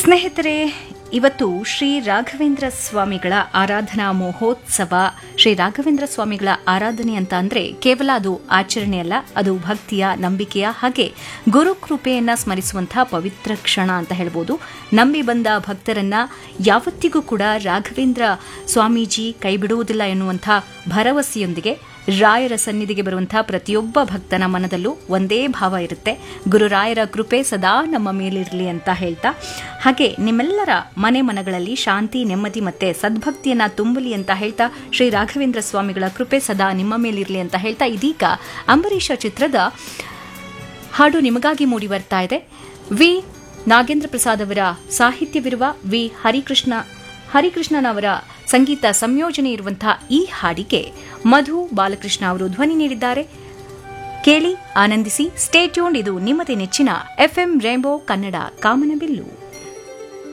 ಸ್ನೇಹಿತರೆ ಇವತ್ತು ಶ್ರೀ ರಾಘವೇಂದ್ರ ಸ್ವಾಮಿಗಳ ಆರಾಧನಾ ಮಹೋತ್ಸವ ಶ್ರೀ ರಾಘವೇಂದ್ರ ಸ್ವಾಮಿಗಳ ಆರಾಧನೆ ಅಂತ ಅಂದ್ರೆ ಕೇವಲ ಅದು ಆಚರಣೆ ಅಲ್ಲ ಅದು ಭಕ್ತಿಯ ನಂಬಿಕೆಯ ಹಾಗೆ ಗುರುಕೃಪೆಯನ್ನ ಸ್ಮರಿಸುವಂತಹ ಪವಿತ್ರ ಕ್ಷಣ ಅಂತ ಹೇಳ್ಬೋದು ನಂಬಿ ಬಂದ ಭಕ್ತರನ್ನ ಯಾವತ್ತಿಗೂ ಕೂಡ ರಾಘವೇಂದ್ರ ಸ್ವಾಮೀಜಿ ಕೈಬಿಡುವುದಿಲ್ಲ ಎನ್ನುವಂಥ ಭರವಸೆಯೊಂದಿಗೆ ರಾಯರ ಸನ್ನಿಧಿಗೆ ಬರುವಂತಹ ಪ್ರತಿಯೊಬ್ಬ ಭಕ್ತನ ಮನದಲ್ಲೂ ಒಂದೇ ಭಾವ ಇರುತ್ತೆ ಗುರುರಾಯರ ಕೃಪೆ ಸದಾ ನಮ್ಮ ಮೇಲಿರಲಿ ಅಂತ ಹೇಳ್ತಾ ಹಾಗೆ ನಿಮ್ಮೆಲ್ಲರ ಮನೆ ಮನಗಳಲ್ಲಿ ಶಾಂತಿ ನೆಮ್ಮದಿ ಮತ್ತೆ ಸದ್ಭಕ್ತಿಯನ್ನ ತುಂಬಲಿ ಅಂತ ಹೇಳ್ತಾ ಶ್ರೀ ರಾಘವೇಂದ್ರ ಸ್ವಾಮಿಗಳ ಕೃಪೆ ಸದಾ ನಿಮ್ಮ ಮೇಲಿರಲಿ ಅಂತ ಹೇಳ್ತಾ ಇದೀಗ ಅಂಬರೀಷ ಚಿತ್ರದ ಹಾಡು ನಿಮಗಾಗಿ ಮೂಡಿ ಬರ್ತಾ ಇದೆ ವಿ ನಾಗೇಂದ್ರ ಪ್ರಸಾದ್ ಅವರ ಸಾಹಿತ್ಯವಿರುವ ವಿ ಹರಿಕೃಷ್ಣ ಹರಿಕೃಷ್ಣನವರ ಸಂಗೀತ ಸಂಯೋಜನೆ ಇರುವಂತಹ ಈ ಹಾಡಿಗೆ ಮಧು ಬಾಲಕೃಷ್ಣ ಅವರು ಧ್ವನಿ ನೀಡಿದ್ದಾರೆ ಕೇಳಿ ಆನಂದಿಸಿ ಸ್ಟೇಟ್ಯೂನ್ ಇದು ನಿಮ್ಮದೇ ನೆಚ್ಚಿನ ಎಫ್ಎಂ ರೇಂಬೋ ಕನ್ನಡ ಕಾಮನಬಿಲ್ಲು